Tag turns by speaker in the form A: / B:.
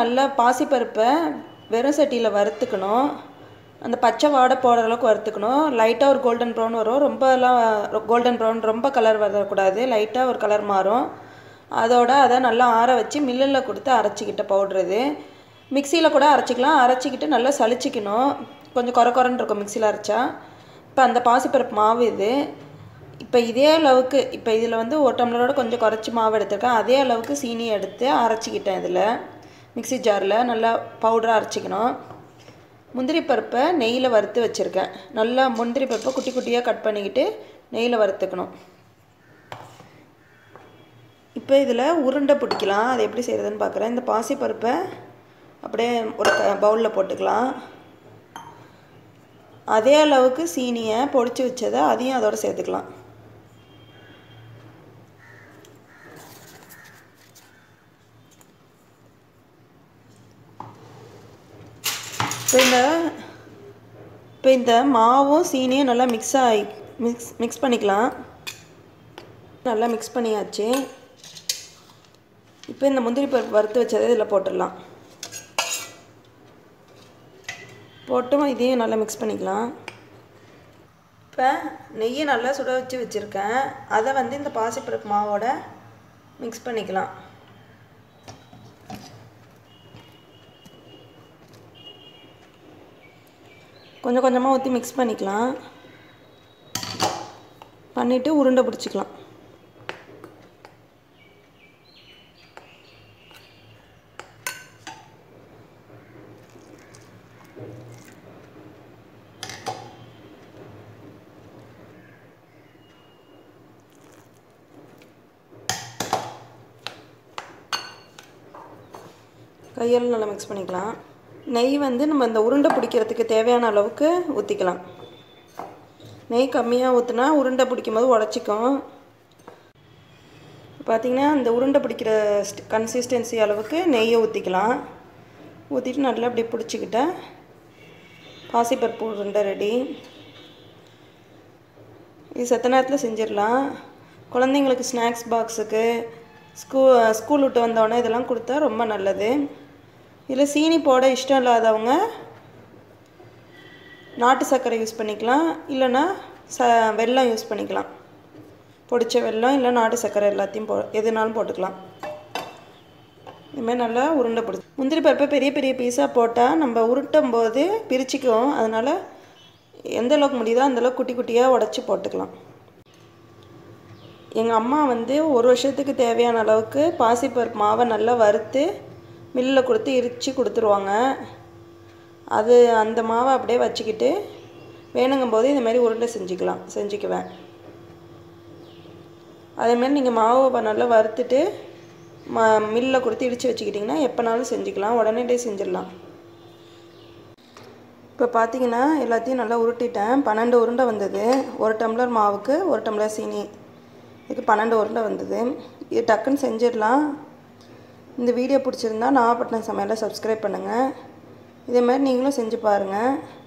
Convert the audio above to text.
A: நல்லா பாசிப்பருப்பை வெறும் சட்டியில் வறுத்துக்கணும் அந்த பச்சை வாடை போடுற அளவுக்கு வறுத்துக்கணும் லைட்டாக ஒரு கோல்டன் ப்ரௌன் வரும் ரொம்பலாம் கோல்டன் ப்ரௌன் ரொம்ப கலர் வரக்கூடாது லைட்டாக ஒரு கலர் மாறும் அதோட அதை நல்லா ஆற வச்சு மில்லில் கொடுத்து அரைச்சிக்கிட்ட பவுட்ரு மிக்சியில் கூட அரைச்சிக்கலாம் அரைச்சிக்கிட்டு நல்லா சளிச்சிக்கணும் கொஞ்சம் குறை குறைன்னு இருக்கும் மிக்சியில் அரைச்சா இப்போ அந்த பாசிப்பருப்பு மாவு இது இப்போ இதே அளவுக்கு இப்போ இதில் வந்து ஒரு டம்ளரோட கொஞ்சம் குறைச்சி மாவு எடுத்திருக்கேன் அதே அளவுக்கு சீனி எடுத்து அரைச்சிக்கிட்டேன் இதில் மிக்சி ஜாரில் நல்லா பவுடராக அரைச்சிக்கணும் முந்திரி பருப்பை நெய்யில் வறுத்து வச்சுருக்கேன் நல்லா முந்திரி பருப்பை குட்டி குட்டியாக கட் பண்ணிக்கிட்டு நெய்யில் வறுத்துக்கணும் இப்போ இதில் உருண்டை பிடிக்கலாம் அது எப்படி செய்கிறதுன்னு பார்க்குறேன் இந்த பாசி பருப்பை அப்படியே ஒரு பவுலில் போட்டுக்கலாம் அதே அளவுக்கு சீனியை பொடிச்சு வச்சதை அதையும் அதோட சேர்த்துக்கலாம் இப்போ இந்த இப்போ இந்த மாவும் சீனியும் நல்லா மிக்ஸ் ஆகி மிக்ஸ் மிக்ஸ் பண்ணிக்கலாம் நல்லா மிக்ஸ் பண்ணியாச்சு இப்போ இந்த முந்திரி பருப்பு வறுத்து வச்சதை இதில் போட்டுடலாம் போட்டும் இதையும் நல்லா மிக்ஸ் பண்ணிக்கலாம் இப்போ நெய்யை நல்லா சுட வச்சு வச்சுருக்கேன் அதை வந்து இந்த பாசிப்பருப்பு மாவோட மிக்ஸ் பண்ணிக்கலாம் கொஞ்சம் கொஞ்சமாக ஊற்றி மிக்ஸ் பண்ணிக்கலாம் பண்ணிவிட்டு உருண்டை பிடிச்சிக்கலாம் கையால் நல்லா மிக்ஸ் பண்ணிக்கலாம் நெய் வந்து நம்ம இந்த உருண்டை பிடிக்கிறதுக்கு தேவையான அளவுக்கு ஊற்றிக்கலாம் நெய் கம்மியாக ஊற்றினா உருண்டை பிடிக்கும் போது உடச்சிக்கும் பார்த்திங்கன்னா இந்த உருண்டை பிடிக்கிற கன்சிஸ்டன்சி அளவுக்கு நெய்யை ஊற்றிக்கலாம் ஊற்றிட்டு நல்லா அப்படி பிடிச்சிக்கிட்டேன் பாசிப்பருப்பு உருண்டை ரெடி இது செத்த நேரத்தில் செஞ்சிடலாம் குழந்தைங்களுக்கு ஸ்நாக்ஸ் பாக்ஸுக்கு ஸ்கூ ஸ்கூல் விட்டு வந்தோடனே இதெல்லாம் கொடுத்தா ரொம்ப நல்லது இதில் சீனி போட இஷ்டம் இல்லாதவங்க நாட்டு சர்க்கரை யூஸ் பண்ணிக்கலாம் இல்லைன்னா ச வெல்லம் யூஸ் பண்ணிக்கலாம் பொடிச்ச வெல்லம் இல்லை நாட்டு சர்க்கரை எல்லாத்தையும் போ எதுனாலும் போட்டுக்கலாம் இதுமாதிரி நல்லா உருண்டை பிடிச்சி முந்திரி பருப்பை பெரிய பெரிய பீஸாக போட்டால் நம்ம உருட்டும் போது பிரிச்சிக்கும் அதனால் எந்த அளவுக்கு முடியுதோ அந்தளவுக்கு குட்டி குட்டியாக உடச்சி போட்டுக்கலாம் எங்கள் அம்மா வந்து ஒரு வருஷத்துக்கு தேவையான அளவுக்கு பாசிப்பருப்பு மாவை நல்லா வறுத்து மில்லில் கொடுத்து இரித்து கொடுத்துருவாங்க அது அந்த மாவை அப்படியே வச்சுக்கிட்டு வேணுங்கும் போது இந்த மாதிரி உருண்டை செஞ்சுக்கலாம் செஞ்சுக்குவேன் அதேமாதிரி நீங்கள் மாவை நல்லா வறுத்துட்டு ம மில்லில் கொடுத்து இடித்து வச்சுக்கிட்டிங்கன்னா எப்போனாலும் செஞ்சுக்கலாம் உடனே செஞ்சிடலாம் இப்போ பார்த்தீங்கன்னா எல்லாத்தையும் நல்லா உருட்டிட்டேன் பன்னெண்டு உருண்டை வந்தது ஒரு டம்ளர் மாவுக்கு ஒரு டம்ளர் சீனி இதுக்கு பன்னெண்டு உருண்டை வந்தது இது டக்குன்னு செஞ்சிடலாம் இந்த வீடியோ பிடிச்சிருந்தா நாகப்பட்டினம் சமையலை சப்ஸ்கிரைப் பண்ணுங்கள் இதேமாதிரி நீங்களும் செஞ்சு பாருங்கள்